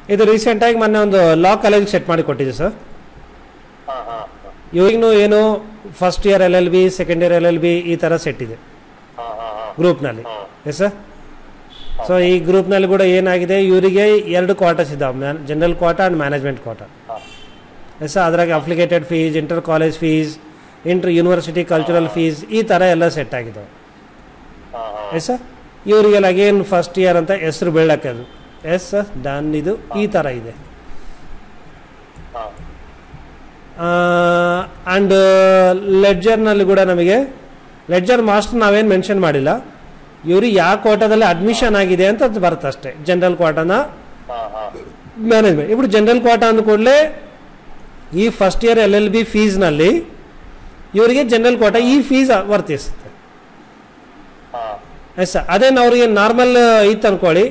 ಇದು ರೀಸೆಂಟಾಗಿ ಮೊನ್ನೆ ಒಂದು ಲಾ ಕಾಲೇಜಿಗೆ ಸೆಟ್ ಮಾಡಿ ಕೊಟ್ಟಿದ್ದೆ ಸರ್ ಹಾಂ ಹಾಂ ಇವಾಗೂ ಏನು first year L L B second year L L B ಈ ಥರ ಸೆಟ್ ಇದೆ ಹಾಂ ಹಾಂ ಹಾಂ ಗ್ರೂಪ್ನಲ್ಲಿ ಹ್ಮ್. ಎಸ್ ಸರ್ ಸೊ ಈ ಗ್ರೂಪ್ನಲ್ಲಿ ಕೂಡ ಏನಾಗಿದೆ ಇವರಿಗೆ ಎರಡು ಕ್ವಾರ್ಟರ್ಸ್ ಇದ್ದಾವೆ man general quota and management quota ಹಾಂ ಎಸ್ ಸರ್ ಅದ್ರಾಗ applicated fees inter college fees inter university cultural fees ಈ ಥರ ಎಲ್ಲ ಸೆಟ್ ಆಗಿದ್ದಾವೆ ಹಾಂ ಹಾಂ ಎಸ್ ಸರ್ ಇವರಿಗೆಲ್ಲ ಅಗೇನ್ ಫಸ್ಟ್ ಇಯರ್ ಅಂತ ಹೆಸರು ಬೀಳಕ್ಕೆ ಅದು ಎಸ್ ಸರ್ ಡನ್ ಇದು ಈ ಥರ ಇದೆ ಹಾಂ ಆ್ಯಂಡ್ ಲೆಡ್ಜರ್ನಲ್ಲಿ ಕೂಡ ನಮಗೆ ಲೆಡ್ಜರ್ ಮಾಸ್ಟರ್ ನಾವೇನು ಮೆನ್ಷನ್ ಮಾಡಿಲ್ಲ ಇವ್ರಿಗೆ ಯಾವ ಕೋಟಾದಲ್ಲಿ ಅಡ್ಮಿಷನ್ ಆಗಿದೆ ಅಂತ ಅದು ಬರುತ್ತೆ ಅಷ್ಟೇ ಜನರಲ್ ಕೋಟಾನ ಹಾಂ ಹಾಂ ಮ್ಯಾನೇಜ್ಮೆಂಟ್ ఇప్పుడు ಜನರಲ್ ಕೋಟಾ ಅಂದ ಕೂಡಲೇ ಈ first year L L B ಫೀಸ್ನಲ್ಲಿ ಇವರಿಗೆ ಜನರಲ್ ಕೋಟಾ ಈ ಫೀಸ್ ವರ್ತಿಸುತ್ತೆ ಹಾಂ ಎಸ್ ಸರ್ ಅದೇನು ಅವ್ರಿಗೆ ನಾರ್ಮಲ್ ಇತ್ತು ಅನ್ಕೊಳ್ಳಿ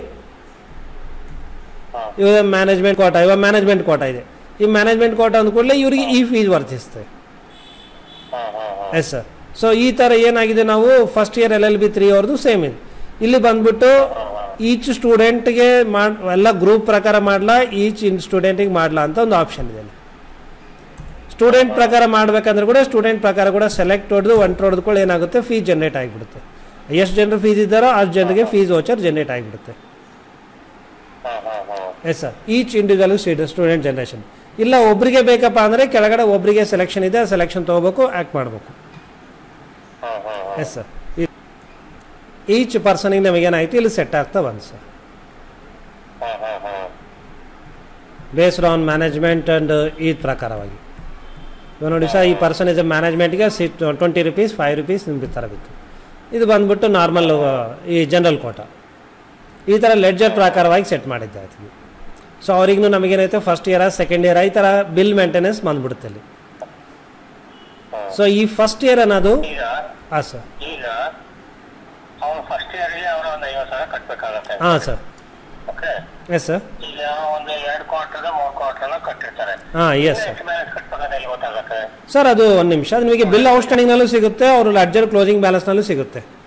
ಹಾಂ ಇವಾಗ ಮ್ಯಾನೇಜ್ಮೆಂಟ್ ಕೋಟಾ ಇವಾಗ ಮ್ಯಾನೇಜ್ಮೆಂಟ್ ಕೋಟಾ ಇದೆ ಈ ಮ್ಯಾನೇಜ್ಮೆಂಟ್ ಕೋಟಾ ಅಂದ ಕೂಡಲೇ ಇವರಿಗೆ ಈ ಫೀಸ್ ವರ್ತಿಸುತ್ತೆ ಹಾಂ ಹಾಂ ಹಾಂ ಎಸ್ ಸರ್ ಸೊ ಈ ಥರ ಏನಾಗಿದೆ ನಾವು first year L L B three ಅವ್ರದ್ದು ಸೇಮ್ ಇದೆ ಇಲ್ಲಿ ಬಂದ್ಬಿಟ್ಟು ಈಚ್ ಸ್ಟೂಡೆಂಟ್ಗೆ ಮಾಡ್ ಎಲ್ಲ ಗ್ರೂಪ್ ಪ್ರಕಾರ ಮಾಡಲಾ ಈಚ್ ಇನ್ ಸ್ಟೂಡೆಂಟಿಗೆ ಮಾಡಲಾ ಅಂತ ಒಂದು ಆಪ್ಷನ್ ಇದೆ ಸ್ಟೂಡೆಂಟ್ ಪ್ರಕಾರ ಮಾಡಬೇಕಂದ್ರೆ ಕೂಡ ಸ್ಟೂಡೆಂಟ್ ಪ್ರಕಾರ ಕೂಡ ಸೆಲೆಕ್ಟ್ ಹೊಡೆದು ಒನ್ ಹೊಡೆದುಕೊಳ್ಳಿ ಏನಾಗುತ್ತೆ ಫೀಸ್ ಜನ್ರೇಟ್ ಆಗಿಬಿಡುತ್ತೆ ಎಷ್ಟು ಜನರು ಫೀಸ್ ಇದ್ದಾರೋ ಅಷ್ಟು ಜನರಿಗೆ ಫೀಸ್ ವೋಚರ್ ಜನ್ರೇಟ್ ಆಗಿಬಿಡುತ್ತೆ ಹಾಂ ಹಾಂ ಹಾಂ yes sir each individual student generation ಇಲ್ಲ ಒಬ್ಬರಿಗೆ ಬೇಕಪ್ಪ ಅಂದರೆ ಕೆಳಗಡೆ ಒಬ್ಬರಿಗೆ ಸೆಲೆಕ್ಷನ್ ಇದೆ ಸೆಲೆಕ್ಷನ್ ತೊಗೋಬೇಕು ಆ್ಯಕ್ಟ್ ಮಾಡಬೇಕು ಹಾಂ ಹಾಂ ಹಾಂ ಎಸ್ ಸರ್ ಈಚ್ ಪರ್ಸನಿಗೆ ನಮಗೇನಾಯ್ತು ಇಲ್ಲಿ ಸೆಟ್ ಆಗ್ತಾ ಬಂತು ಸರ್ ಹಾಂ ಹಾಂ ಹಾಂ ಬೇಸ್ಡ್ ಆನ್ ಮ್ಯಾನೇಜ್ಮೆಂಟ್ ಆ್ಯಂಡ್ ಈ ಪ್ರಕಾರವಾಗಿ ಇವಾಗ ನೋಡಿ ಸರ್ ಈ ಪರ್ಸನ್ ಇಸ್ ಮ್ಯಾನೇಜ್ಮೆಂಟ್ಗೆ ಸಿ ಟ್ವೆಂಟಿ ರುಪೀಸ್ ಫೈವ್ ರುಪೀಸ್ ನಿಮ್ಗೆ ಈ ಥರ ಬಿತ್ತು ಇದು ಬಂದ್ಬಿಟ್ಟು ನಾರ್ಮಲ್ ಈ ಜನರಲ್ ಕೋಟ ಈ ಥರ ಲೆಡ್ಜರ್ ಪ್ರಕಾರವಾಗಿ ಸೆಟ್ ಮಾಡಿದ್ದೆ ಆಯ್ತು ಸೊ ಅವ್ರಿಗೂ ನಮಗೇನೈತೆ ಫಸ್ಟ್ ಇಯರ್ ಸೆಕೆಂಡ್ ಇಯರ್ ಈ ಥರ ಬಿಲ್ ಮೇಂಟೆನೆನ್ಸ್ ಬಂದ್ಬಿಡುತ್ತೆ ಇಲ್ಲಿ ಸೊ ಈ ಫಸ್ಟ್ ಇಯರ್ ಅನ್ನೋದು ಈಗ ಹಾಂ ಸರ್ ಈಗ ಅವನು ಫಸ್ಟ್ ಇಯರ್ಗೆ ಅವರ ಒಂದು ಐವತ್ತು ಸಾವಿರ ಕಟ್ಟಬೇಕಾಗತ್ತೆ ಹಾಂ ಸರ್ ಓಕೆ ಎಸ್ ಸರ್ ಈಗ ಒಂದು ಎರಡು ಕ್ವಾರ್ಟರ್ ಮೂರು ಕ್ವಾರ್ಟರ್ ಕಟ್ಟಿರ್ತಾರೆ ಹಾಂ ಎಸ್ ಸರ್ ಎಷ್ಟು ಬ್ಯಾಲೆನ್ಸ್ ಕಟ್ಬೇಕಂತ ಎಲ್ಲಿ ಗೊತ್ತಾಗತ್ತೆ ಸರ್ ಅದು ಒಂದು ನಿಮಿಷ ಅದು ನಿಮಗೆ ಬಿಲ್ ಔಟ್ಸ್ಟ್ಯಾಂಡಿಂಗ್ನಲ್ಲೂ ಸಿಗುತ್ತೆ ಅವರು ಲೆಡ್ಜರ್ ಕ್ಲೋಸಿಂಗ್ ಬ್ಯಾಲೆನ್ಸ್ನಲ್ಲೂ ಸಿಗುತ್ತೆ